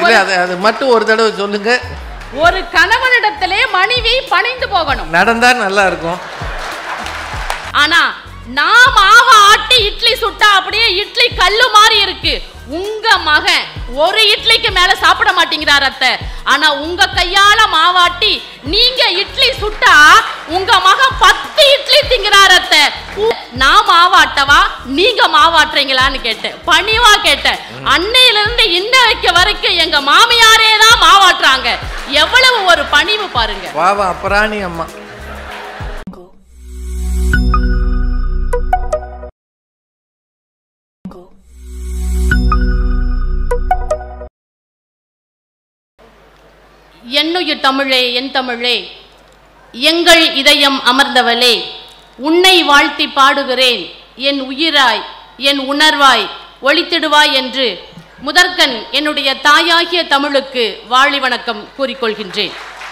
இல்ல அது அது மட்டும் ஒரு தடவை சொல்லுங்க ஒரு கணவனிடத்திலே மனைவி பணிந்து போகணும் நடந்தா நல்லா இருக்கும் ஆனா நான் மாவை ஆட்டி இட்லி சுட்டா அப்படியே இட்லி கல்லு மாதிரி இருக்கு உங்க மகன் ஒரு இட்லிக்கு மேல சாப்பிட மாட்டேங்கிறார் அத்தை ஆனா உங்க கையால மாவாட்டி நீங்க இட்லி சுட்டா உங்க மகன் பத்து இட்லி திங்கிறார் அத்தை உ- நான் மாவாட்டவா நீங்க மாவாட்டுறீங்களான்னு கேட்டேன் பணிவா கேட்டேன் அன்னையில இருந்து இன்ன வைக்க வரைக்கும் எங்க மாமியாரே தான் மாவாட்டுறாங்க எவ்வளவு ஒரு பணிவு பாருங்க பாவம் அப்புறாணி அம்மா என்னுயிர் தமிழே என் தமிழே எங்கள் இதயம் அமர்ந்தவளே உன்னை வாழ்த்தி பாடுகிறேன் என் உயிராய் என் உணர்வாய் ஒளித்திடுவாய் என்று முதற்கண் என்னுடைய தாயாகிய தமிழுக்கு வாழி வணக்கம் கூறிக்கொள்கின்றேன்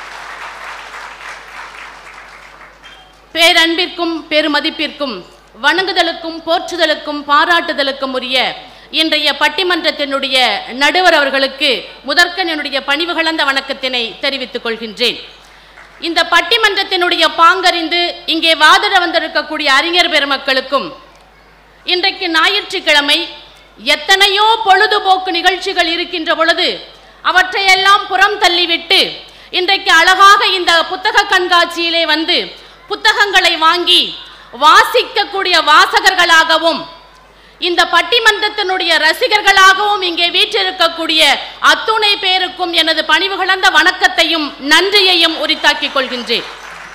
பேரன்பிற்கும் பெருமதிப்பிற்கும் வணங்குதலுக்கும் போற்றுதலுக்கும் பாராட்டுதலுக்கும் உரிய இன்றைய பட்டிமன்றத்தினுடைய நடுவர் அவர்களுக்கு முதற்கண் என்னுடைய பணிவு கலந்த வணக்கத்தினை தெரிவித்துக் கொள்கின்றேன் இந்த பட்டிமன்றத்தினுடைய பாங்கறிந்து இங்கே வாதிட வந்திருக்கக்கூடிய அறிஞர் பெருமக்களுக்கும் இன்றைக்கு ஞாயிற்றுக்கிழமை எத்தனையோ பொழுதுபோக்கு நிகழ்ச்சிகள் இருக்கின்ற பொழுது அவற்றையெல்லாம் புறம் தள்ளிவிட்டு இன்றைக்கு அழகாக இந்த புத்தக கண்காட்சியிலே வந்து புத்தகங்களை வாங்கி வாசிக்கக்கூடிய வாசகர்களாகவும் இந்த பட்டிமன்றத்தினுடைய ரசிகர்களாகவும் இங்கே வீற்றிருக்கக்கூடிய அத்துணை பேருக்கும் எனது பணிவு கலந்த வணக்கத்தையும் நன்றியையும் உரித்தாக்கிக் கொள்கின்றேன்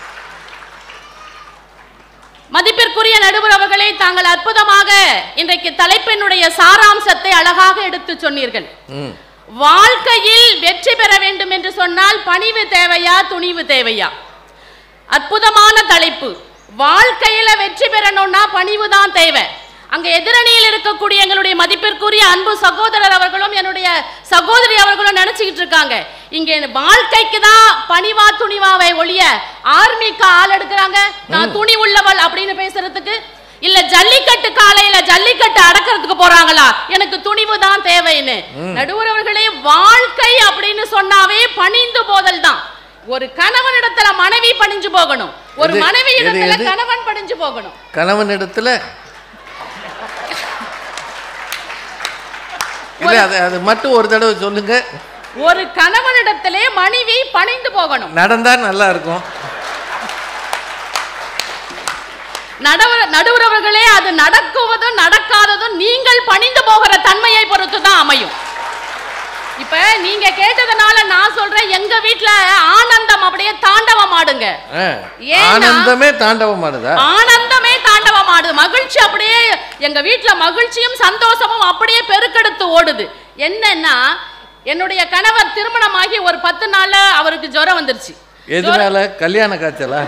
மதிப்பிற்குரிய நடுவர் அவர்களே தாங்கள் அற்புதமாக இன்றைக்கு தலைப்பினுடைய சாராம்சத்தை அழகாக எடுத்து சொன்னீர்கள் ம் வாழ்க்கையில் வெற்றி பெற வேண்டும் என்று சொன்னால் பணிவு தேவையா துணிவு தேவையா அற்புதமான தலைப்பு வாழ்க்கையில வெற்றி பெறணும்னா பணிவு தான் தேவை அங்க எதிரணியில் இருக்கக்கூடிய எங்களுடைய மதிப்பிற்குரிய அன்பு சகோதரர் அவர்களும் என்னுடைய சகோதரி அவர்களும் நினைச்சுக்கிட்டு இருக்காங்க இங்க வாழ்க்கைக்கு தான் பணிவா துணிவாவை ஒழிய ஆர்மிக்கு ஆள் எடுக்கிறாங்க நான் துணி உள்ளவள் அப்படின்னு பேசுறதுக்கு இல்ல ஜல்லிக்கட்டு காலையில ஜல்லிக்கட்டு அடக்கிறதுக்கு போறாங்களா எனக்கு துணிவு தான் தேவைன்னு நடுவரவர்களே வாழ்க்கை அப்படின்னு சொன்னாவே பணிந்து போதல் தான் ஒரு கணவனிடத்துல மனைவி பணிஞ்சு போகணும் ஒரு எது- மனைவி எது- இடத்துல எது? கணவன் பணிஞ்சு போகணும் கணவன் இடத்துல இல்ல அது அது மட்டும் ஒரு தடவை சொல்லுங்க ஒரு கணவனிடத்திலே மனைவி பணிந்து போகணும் நடந்தா நல்லா இருக்கும் நடுவர் நடுவரவர்களே அது நடக்குவதும் நடக்காததும் நீங்கள் பணிந்து போகிற தன்மையை பொறுத்து தான் அமையும் இப்ப நீங்க கேட்டதுனால நான் சொல்றேன் எங்க வீட்ல ஆனந்தம் அப்படியே தாண்டவம் ஆடுங்க ஆ. ஏன்னா- ஆனந்தமே தாண்டவமானதா ஆனந்தமே தாண்டவம் ஆடுது மகிழ்ச்சி அப்படியே எங்க வீட்ல மகிழ்ச்சியும் சந்தோஷமும் அப்படியே பெருக்கெடுத்து ஓடுது என்னன்னா என்னுடைய கணவர் திருமணமாகி ஒரு பத்து நாள்ல அவருக்கு ஜுரம் வந்துருச்சு எதனால கல்யாண காய்ச்சலா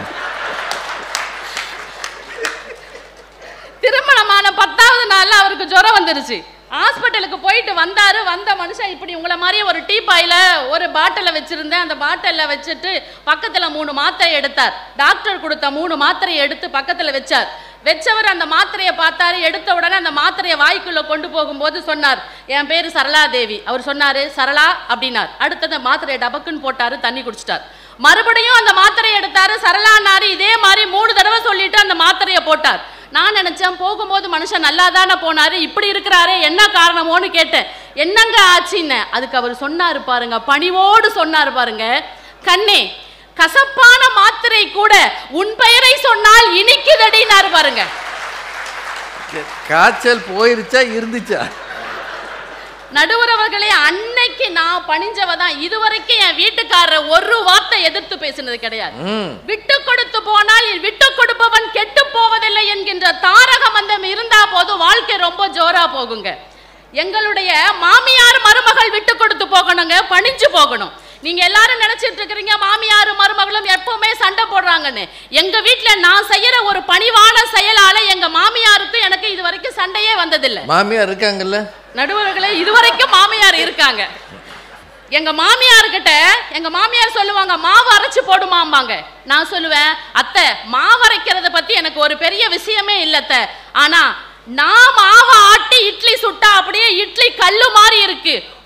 திருமணமான பத்தாவது நாள்ல அவருக்கு ஜுரம் வந்துருச்சு ஹாஸ்பிட்டலுக்கு போயிட்டு வந்தாரு வந்த மனுஷன் இப்படி உங்களை மாதிரியே ஒரு டீ பாயில ஒரு பாட்டில வச்சிருந்தேன் அந்த பாட்டில வச்சுட்டு பக்கத்துல மூணு மாத்திரை எடுத்தார் டாக்டர் கொடுத்த மூணு மாத்திரையை எடுத்து பக்கத்துல வச்சார் வச்சவர் அந்த மாத்திரையை பார்த்தாரு எடுத்த உடனே அந்த மாத்திரையை வாய்க்குள்ள கொண்டு போகும்போது சொன்னார் என் பேரு சரளா தேவி அவர் சொன்னாரு சரளா அப்படின்னார் அடுத்தது மாத்திரையை டபக்குன்னு போட்டாரு தண்ணி குடிச்சிட்டார் மறுபடியும் அந்த மாத்திரையை எடுத்தாரு சரளானாரு இதே மாதிரி மூணு தடவை சொல்லிட்டு அந்த மாத்திரையை போட்டார் நான் நினைச்சேன் போகும்போது மனுஷன் நல்லா தானே போனாரு இப்படி இருக்கிறாரே என்ன காரணமோன்னு கேட்டேன் என்னங்க ஆச்சுன்னு அதுக்கு அவர் சொன்னாரு பாருங்க பணிவோடு சொன்னாரு பாருங்க கண்ணே கசப்பான மாத்திரை கூட உன் பெயரை சொன்னால் இனிக்குதடினாரு பாருங்க காய்ச்சல் போயிருச்சா இருந்துச்சா நடுவரவர்களே அன்னைக்கு நான் பணிஞ்சவ தான் இதுவரைக்கும் என் வீட்டுக்காரர் ஒரு வார்த்தை எதிர்த்து பேசினது கிடையாது ம் விட்டு கொடுத்து போனால் விட்டு கொடுப்பவன் கெட்டு போவதில்லை என்கின்ற தாரக மந்தம் இருந்தா போதும் வாழ்க்கை ரொம்ப ஜோரா போகுங்க எங்களுடைய மாமியார் மருமகள் விட்டு கொடுத்து போகணுங்க பணிஞ்சு போகணும் நீங்க எல்லாரும் நினைச்சிட்டு இருக்கிறீங்க மாமியார் மருமகளும் எப்பவுமே சண்டை போடுறாங்கன்னு எங்க வீட்ல நான் செய்யற ஒரு பணிவான செயலால எங்க மாமியாருக்கும் எனக்கு இது வரைக்கும் சண்டையே வந்ததில்லை மாமியார் இருக்காங்கல்ல நடுவர்களே இதுவரைக்கும் மாமியார் இருக்காங்க எங்க மாமியார் கிட்ட எங்க மாமியார் சொல்லுவாங்க மாவு அரைச்சு போடுமாம்பாங்க நான் சொல்லுவேன் அத்தை மாவு அரைக்கிறத பத்தி எனக்கு ஒரு பெரிய விஷயமே இல்ல அத்தை ஆனா நான் மாவை ஆட்டி இட்லி சுட்டா அப்படியே இட்லி கல்லு மாதிரி இருக்கு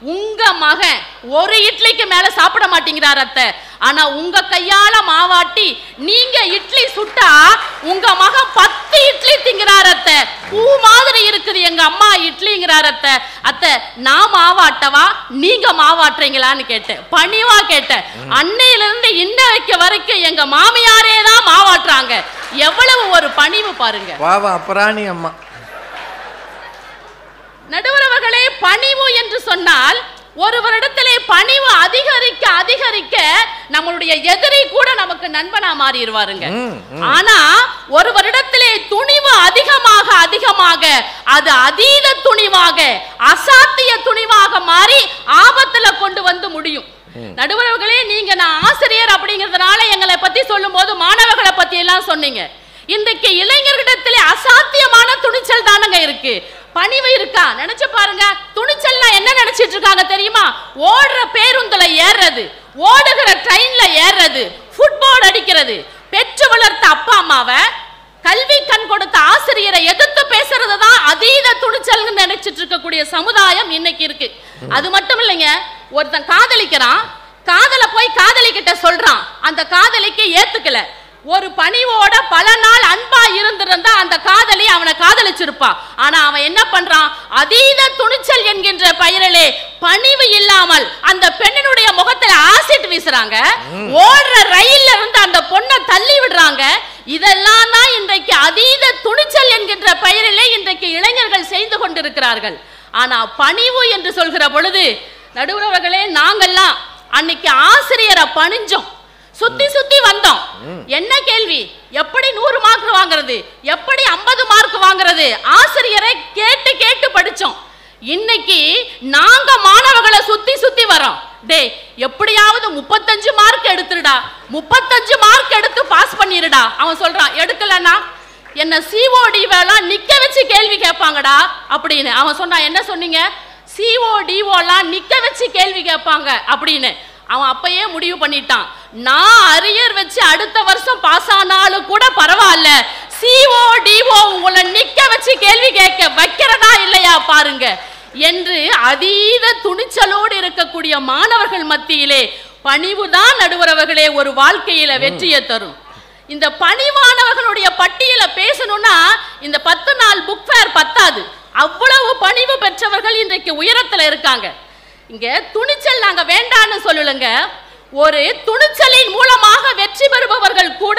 உங்க மகன் ஒரு இட்லிக்கு மேல சாப்பிட மாட்டேங்கிறார் அத்தை ஆனா உங்க கையால மாவாட்டி நீங்க இட்லி சுட்டா உங்க மகன் பத்து இட்லி திங்கிறார் அத்தை பூ மாதிரி இருக்குது எங்க அம்மா இட்லிங்கிறார் அத்தை அத்தை நான் மாவாட்டவா நீங்க மாவாட்டுறீங்களான்னு கேட்டேன் பணிவா கேட்டேன் அன்னையில இருந்து இன்ன வைக்க வரைக்கும் எங்க மாமியாரே தான் மாவாட்டுறாங்க எவ்வளவு ஒரு பணிவு பாருங்க பாவம் அப்புறாணி அம்மா நடுவரவர்களே பணிவு என்று சொன்னால் ஒருவரிடத்திலே பணிவு அதிகரிக்க அதிகரிக்க நம்மளுடைய எதிரி கூட நமக்கு நண்பனா மாறிடுவாருங்க ம், ஆனா ஒருவரிடத்திலே துணிவு அதிகமாக அதிகமாக அது அதீத துணிவாக அசாத்திய துணிவாக மாறி ஆபத்துல கொண்டு வந்து முடியும் நடுவர்களே நீங்க நான் ஆசிரியர் அப்படிங்கறதுனால எங்களை பத்தி சொல்லும்போது மாணவர்களை பத்தி எல்லாம் சொன்னீங்க இன்றைக்கு இளைஞர்களிடத்திலே அசாத்தியமான துணிச்சல் தானங்க இருக்கு பணிவு இருக்கா நினைச்சு பாருங்க துணிச்சல்னா என்ன நினைச்சிட்டு இருக்காங்க தெரியுமா ஓடுற பேருந்துல ஏறுறது ஓடுகிற ட்ரெயின்ல ஏறுறது ஃபுட்பால் அடிக்கிறது பெற்று வளர்த்த அப்பா அம்மாவை கல்வி கண் கொடுத்த ஆசிரியரை எதிர்த்து பேசுறது தான் அதீத துணிச்சல்னு நினைச்சிட்டு இருக்கக்கூடிய சமுதாயம் இன்னைக்கு இருக்கு அது மட்டும் இல்லைங்க ஒருத்தன் காதலிக்கிறான் காதலை போய் காதலிக்கிட்ட சொல்றான் அந்த காதலிக்கு ஏத்துக்கல ஒரு பணிவோட பல நாள் அன்பா இருந்திருந்தா அந்த காதலி அவனை காதலிச்சிருப்பா ஆனா அவன் என்ன பண்றான் அதீத துணிச்சல் என்கின்ற பெயரிலே பணிவு இல்லாமல் அந்த பெண்ணினுடைய முகத்துல ஆசிட் வீசுறாங்க ஓடுற ரயில்ல இருந்து அந்த பொண்ணை தள்ளி விடுறாங்க இதெல்லாம் தான் இன்றைக்கு அதீத துணிச்சல் என்கின்ற பெயரிலே இன்றைக்கு இளைஞர்கள் செய்து கொண்டிருக்கிறார்கள் ஆனா பணிவு என்று சொல்கிற பொழுது நடுவுறவர்களே நாங்கெல்லாம் அன்னைக்கு ஆசிரியரை பணிஞ்சோம் சுத்தி சுத்தி வந்தோம் என்ன கேள்வி எப்படி நூறு மார்க் வாங்குறது எப்படி ஐம்பது மார்க் வாங்குறது ஆசிரியரை கேட்டு கேட்டு படிச்சோம் இன்னைக்கு நாங்க மாணவர்களை சுத்தி சுத்தி வரோம் டேய் எப்படியாவது முப்பத்தஞ்சு மார்க் எடுத்துடுடா முப்பத்தஞ்சு மார்க் எடுத்து பாஸ் பண்ணிருடா அவன் சொல்றான் எடுக்கலன்னா என்ன சிஓடி வேலாம் நிக்க வச்சு கேள்வி கேட்பாங்கடா அப்படின்னு அவன் சொன்னான் என்ன சொன்னீங்க சிஓடிஓலாம் நிக்க வச்சு கேள்வி கேட்பாங்க அப்படின்னு அவன் அப்பயே முடிவு பண்ணிட்டான் நான் அரியர் வச்சு அடுத்த வருஷம் பாஸ் ஆனாலும் கூட பரவாயில்ல சிஓடிஓ உங்களை நிக்க வச்சு கேள்வி கேட்க வைக்கிறதா இல்லையா பாருங்க என்று அதீத துணிச்சலோடு இருக்கக்கூடிய மாணவர்கள் மத்தியிலே பணிவுதான் நடுவரவர்களே ஒரு வாழ்க்கையில வெற்றியை தரும் இந்த பணிவானவர்களுடைய பட்டியல பேசணும்னா இந்த பத்து நாள் புக் ஃபேர் பத்தாது அவ்வளவு பணிவு பெற்றவர்கள் இன்றைக்கு உயரத்துல இருக்காங்க இங்க துணிச்சல் நாங்க வேண்டான்னு சொல்லலங்க ஒரு துணிச்சலின் மூலமாக வெற்றி பெறுபவர்கள் கூட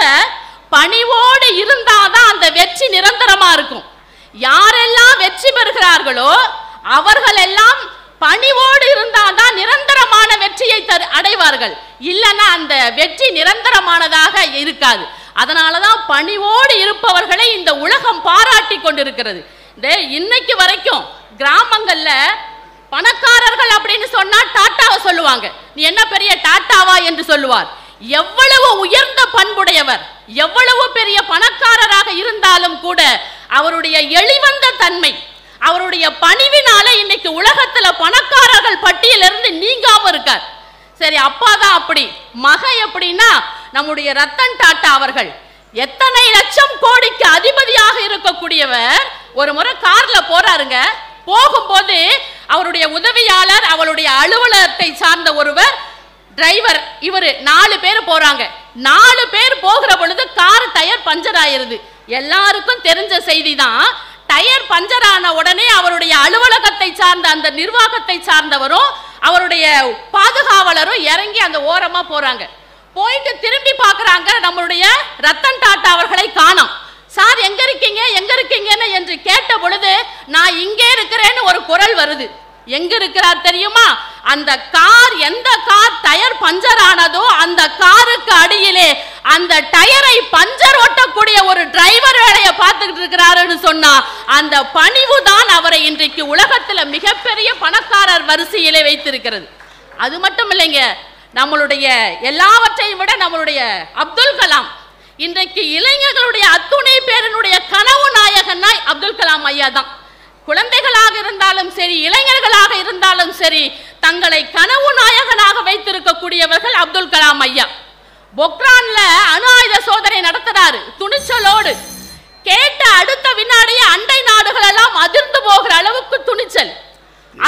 பணிவோடு இருந்தாதான் அந்த வெற்றி நிரந்தரமா இருக்கும் யாரெல்லாம் வெற்றி பெறுகிறார்களோ அவர்கள் எல்லாம் பணிவோடு இருந்தாதான் நிரந்தரமான வெற்றியை தரு அடைவார்கள் இல்லைன்னா அந்த வெற்றி நிரந்தரமானதாக இருக்காது அதனாலதான் பணிவோடு இருப்பவர்களை இந்த உலகம் பாராட்டி கொண்டிருக்கிறது இந்த இன்னைக்கு வரைக்கும் கிராமங்கள்ல பணக்காரர்கள் அப்படின்னு சொன்னா டாட்டாவை சொல்லுவாங்க நீ என்ன பெரிய டாட்டாவா என்று சொல்லுவார் எவ்வளவு உயர்ந்த பண்புடையவர் எவ்வளவு பெரிய பணக்காரராக இருந்தாலும் கூட அவருடைய எளிவந்த தன்மை அவருடைய பணிவினால இன்னைக்கு உலகத்துல பணக்காரர்கள் பட்டியலிருந்து நீங்காம இருக்கார் சரி அப்பா தான் அப்படி மக எப்படின்னா நம்முடைய ரத்தன் டாட்டா அவர்கள் எத்தனை லட்சம் கோடிக்கு அதிபதியாக இருக்கக்கூடியவர் ஒரு முறை கார்ல போறாருங்க போகும்போது அவருடைய உதவியாளர் அவருடைய அலுவலகத்தை சார்ந்த ஒருவர் டிரைவர் இவரு நாலு பேர் போறாங்க நாலு பேர் போகிற பொழுது கார் டயர் பஞ்சர் ஆயிருது எல்லாருக்கும் தெரிஞ்ச செய்தி தான் டயர் பஞ்சர் ஆன உடனே அவருடைய அலுவலகத்தை சார்ந்த அந்த நிர்வாகத்தை சார்ந்தவரும் அவருடைய பாதுகாவலரும் இறங்கி அந்த ஓரமா போறாங்க போயிட்டு திரும்பி பார்க்கறாங்க நம்மளுடைய ரத்தன் டாட்டா அவர்களை காணோம் சார் எங்க இருக்கீங்க எங்க இருக்கீங்கன்னு என்று கேட்ட பொழுது நான் இங்கே இருக்கிறேன்னு ஒரு குரல் வருது எங்க இருக்கிறார் தெரியுமா அந்த கார் எந்த கார் டயர் பஞ்சர் ஆனதோ அந்த காருக்கு அடியிலே அந்த டயரை பஞ்சர் ஓட்டக்கூடிய ஒரு டிரைவர் வேலையை பார்த்துக்கிட்டு இருக்கிறாருன்னு சொன்னா அந்த பணிவு தான் அவரை இன்றைக்கு உலகத்துல மிகப்பெரிய பணக்காரர் வரிசையிலே வைத்திருக்கிறது அது மட்டும் இல்லைங்க நம்மளுடைய எல்லாவற்றையும் விட நம்மளுடைய அப்துல் கலாம் இன்றைக்கு இளைஞர்களுடைய அத்துணை பேரினுடைய கனவு நாயகன்னா அப்துல் கலாம் ஐயா தான் குழந்தைகளாக இருந்தாலும் சரி இளைஞர்களாக இருந்தாலும் சரி தங்களை கனவு நாயகனாக வைத்திருக்கக்கூடியவர்கள் அப்துல் கலாம் ஐயா பொக்ரான்ல அணு ஆயுத சோதனை நடத்துறாரு துணிச்சலோடு கேட்ட அடுத்த வினாடியே அண்டை நாடுகள் எல்லாம் அதிர்ந்து போகிற அளவுக்கு துணிச்சல் அக்னி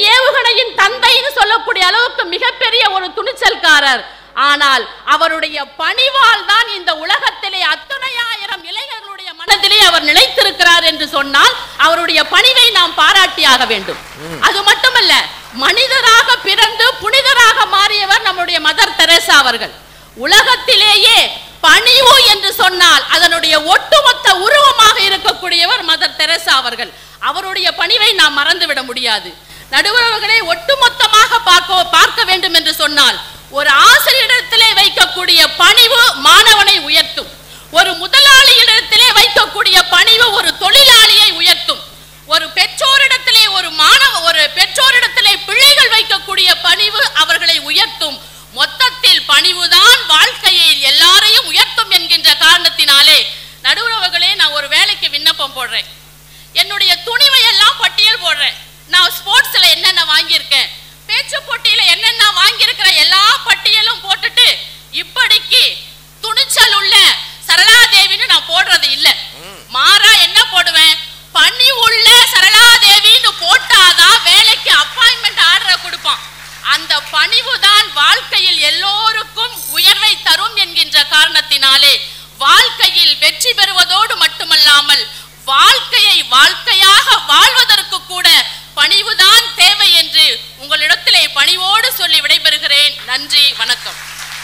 ஏவுகணையின் தந்தைன்னு சொல்லக்கூடிய அளவுக்கு மிகப்பெரிய ஒரு துணிச்சல்காரர் ஆனால் அவருடைய பணிவால் தான் இந்த உலகத்திலே அத்தனை ஆயிரம் இளைஞர்களுடைய மனதிலே அவர் நிலைத்திருக்கிறார் என்று சொன்னால் அவருடைய பணிவை நாம் பாராட்டியாக வேண்டும் அது மட்டுமல்ல மனிதராக பிறந்து புனிதராக மாறியவர் நம்முடைய மதர் தெரேசா அவர்கள் உலகத்திலேயே பணிவு என்று சொன்னால் அதனுடைய ஒட்டுமொத்த உருவமாக இருக்கக்கூடியவர் மதர் தெரேசா அவர்கள் அவருடைய பணிவை நாம் மறந்துவிட முடியாது நடுவர்களை ஒட்டுமொத்தமாக பார்க்க பார்க்க வேண்டும் என்று சொன்னால் ஒரு ஆசிரியரிடத்திலே வைக்கக்கூடிய பணிவு மாணவனை உயர்த்தும் ஒரு முதலாளியிடத்திலே வைக்கக்கூடிய பணிவு ஒரு தொழிலாளியை உயர்த்தும் ஒரு பெற்றோரிடத்திலே ஒரு மாணவ ஒரு பெற்றோரிடத்திலே பிள்ளைகள் வைக்கக்கூடிய பணிவு அவர்களை உயர்த்தும் மொத்தத்தில் பணிவுதான் வாழ்க்கையை எல்லாரையும் உயர்த்தும் என்கின்ற காரணத்தினாலே நடுவுறவுகளே நான் ஒரு வேலைக்கு விண்ணப்பம் போடுறேன் என்னுடைய துணிவை எல்லாம் பட்டியல் போடுறேன் நான் ஸ்போர்ட்ஸ்ல என்னென்ன வாங்கியிருக்கேன் பேச்சு போட்டியில என்னென்ன வாங்கியிருக்கிற எல்லா பட்டியலும் போட்டுட்டு இப்படிக்கு துணிச்சல் உள்ள சரளாதேவின்னு நான் போடுறது இல்ல மாறா என்ன போடுவேன் பணி உள்ள சரளாதேவின்னு போட்டாதான் வேலைக்கு அப்பாயின்மெண்ட் ஆர்டரை கொடுப்பான் அந்த பணிவு தான் வாழ்க்கையில் எல்லோருக்கும் உயர்வை தரும் என்கின்ற காரணத்தினாலே வாழ்க்கையில் வெற்றி பெறுவதோடு மட்டுமல்லாமல் வாழ்க்கையை வாழ்க்கையாக வாழ்வதற்கு கூட பணிவுதான் தேவை என்று உங்களிடத்திலே பணிவோடு சொல்லி விடைபெறுகிறேன் நன்றி வணக்கம்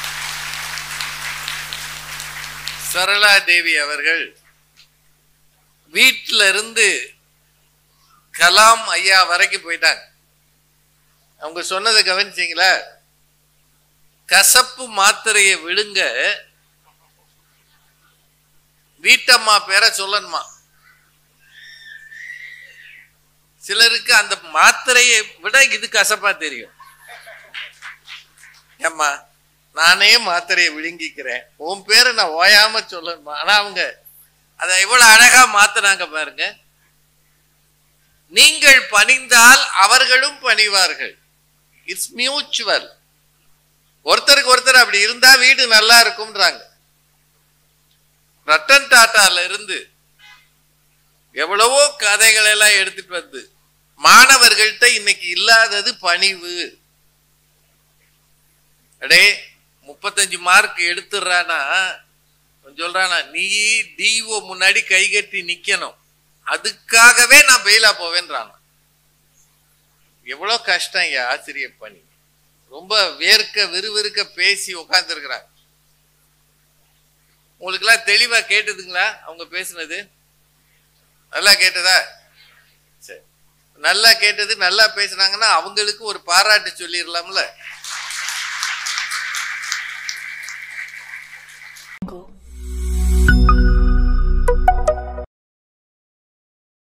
சரளா தேவி அவர்கள் வீட்டில இருந்து கலாம் ஐயா வரைக்கும் போயிட்டாங்க அவங்க சொன்னதை கவனிச்சீங்களா கசப்பு மாத்திரையை விழுங்க வீட்டம்மா பேரை சொல்லணுமா சிலருக்கு அந்த மாத்திரையை விட இது கசப்பா தெரியும் ஏம்மா நானே மாத்திரையை விழுங்கிக்கிறேன் உன் பேரை நான் ஓயாம சொல்லணுமா ஆனா அவங்க அதை எவ்வளவு அழகா மாத்துனாங்க பாருங்க நீங்கள் பணிந்தால் அவர்களும் பணிவார்கள் இட்ஸ் மியூச்சுவல் ஒருத்தருக்கு ஒருத்தர் அப்படி இருந்தா வீடு நல்லா இருக்கும்ன்றாங்க ரத்தன் டாட்டால இருந்து எவ்வளவோ கதைகள் எல்லாம் எடுத்துட்டு வந்து மாணவர்கள்ட்ட இன்னைக்கு இல்லாதது பணிவு அடே முப்பத்தஞ்சு மார்க் எடுத்துடுறானா அவன் சொல்றானா நீ டிஓ முன்னாடி கை கட்டி நிக்கணும் அதுக்காகவே நான் பெயிலா போவேன்றான் எவ்வளவு கஷ்டம் ஐயா ஆசிரியர் பணி ரொம்ப வேர்க்க விறுவிறுக்க பேசி உட்கார்ந்துருக்கிறாங்க உங்களுக்கெல்லாம் தெளிவா கேட்டதுங்களா அவங்க பேசுனது நல்லா கேட்டதா சரி நல்லா கேட்டது நல்லா பேசுனாங்கன்னா அவங்களுக்கு ஒரு பாராட்டு சொல்லிடலாம்ல Go.